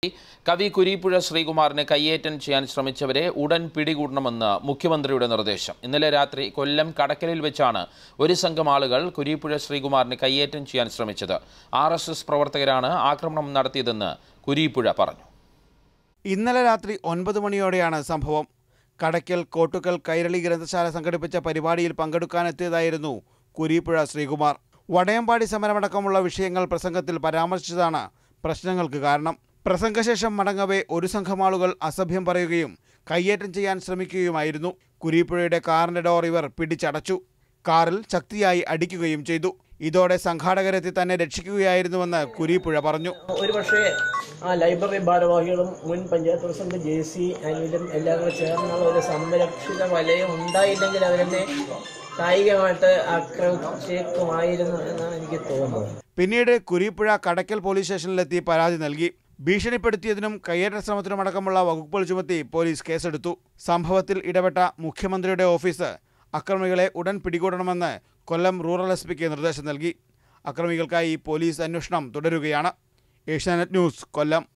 കവി കുരീപ്പുഴ ശ്രീകുമാറിനെ കയ്യേറ്റം ചെയ്യാൻ ശ്രമിച്ചവരെ ഉടൻ പിടികൂടണമെന്ന് മുഖ്യമന്ത്രിയുടെ നിർദ്ദേശം ഇന്നലെ രാത്രി കൊല്ലം കടക്കലിൽ വെച്ചാണ് ഒരു സംഘം ആളുകൾ കുരീപ്പുഴ ശ്രീകുമാറിനെ കയ്യേറ്റം ചെയ്യാൻ ശ്രമിച്ചത് ആർ എസ് എസ് പ്രവർത്തകരാണ് ആക്രമണം നടത്തിയതെന്ന് കുരീപ്പുഴ പറഞ്ഞു ഇന്നലെ രാത്രി ഒൻപത് മണിയോടെയാണ് സംഭവം കടയ്ക്കൽ കോട്ടുക്കൽ കൈരളി ഗ്രന്ഥശാല സംഘടിപ്പിച്ച പരിപാടിയിൽ പങ്കെടുക്കാനെത്തിയതായിരുന്നു കുരീപ്പുഴ ശ്രീകുമാർ വടയമ്പാടി സമരമടക്കമുള്ള വിഷയങ്ങൾ പ്രസംഗത്തിൽ പരാമർശിച്ചതാണ് പ്രശ്നങ്ങൾക്ക് കാരണം പ്രസംഗശേഷം മടങ്ങവേ ഒരു സംഘം ആളുകൾ അസഭ്യം പറയുകയും കയ്യേറ്റം ചെയ്യാൻ ശ്രമിക്കുകയുമായിരുന്നു കുരീപ്പുഴയുടെ കാറിന്റെ ഡോർ ഇവർ പിടിച്ചടച്ചു കാറിൽ ശക്തിയായി അടിക്കുകയും ചെയ്തു ഇതോടെ സംഘാടകരെത്തി തന്നെ രക്ഷിക്കുകയായിരുന്നുവെന്ന് കുരീപ്പുഴ പറഞ്ഞു ഒരു പക്ഷേ ആ ലൈബ്രറി ഭാരവാഹികളും മുൻ പഞ്ചായത്ത് പ്രസിഡന്റ് ജെ സി അനിലും എല്ലാവരും കൂടെ ചേർന്നുള്ള ഒരു സംരക്ഷിത വലയം ഉണ്ടായില്ലെങ്കിൽ അവരെന്നെ കായികമായിട്ട് ആക്രമിച്ചേക്കുമായിരുന്നു എന്നാണ് എനിക്ക് തോന്നുന്നത് പിന്നീട് കുരീപ്പുഴ കടയ്ക്കൽ പോലീസ് സ്റ്റേഷനിലെത്തി പരാതി നൽകി ഭീഷണിപ്പെടുത്തിയതിനും കയ്യേറ്റ ശ്രമത്തിനുമടക്കമുള്ള വകുപ്പുകൾ ചുമത്തി പോലീസ് കേസെടുത്തു സംഭവത്തിൽ ഇടപെട്ട മുഖ്യമന്ത്രിയുടെ ഓഫീസ് അക്രമികളെ ഉടൻ പിടികൂടണമെന്ന് കൊല്ലം റൂറൽ എസ് പിക്ക് നിർദ്ദേശം നൽകി അക്രമികൾക്കായി പോലീസ് അന്വേഷണം തുടരുകയാണ് ഏഷ്യാനെറ്റ് ന്യൂസ് കൊല്ലം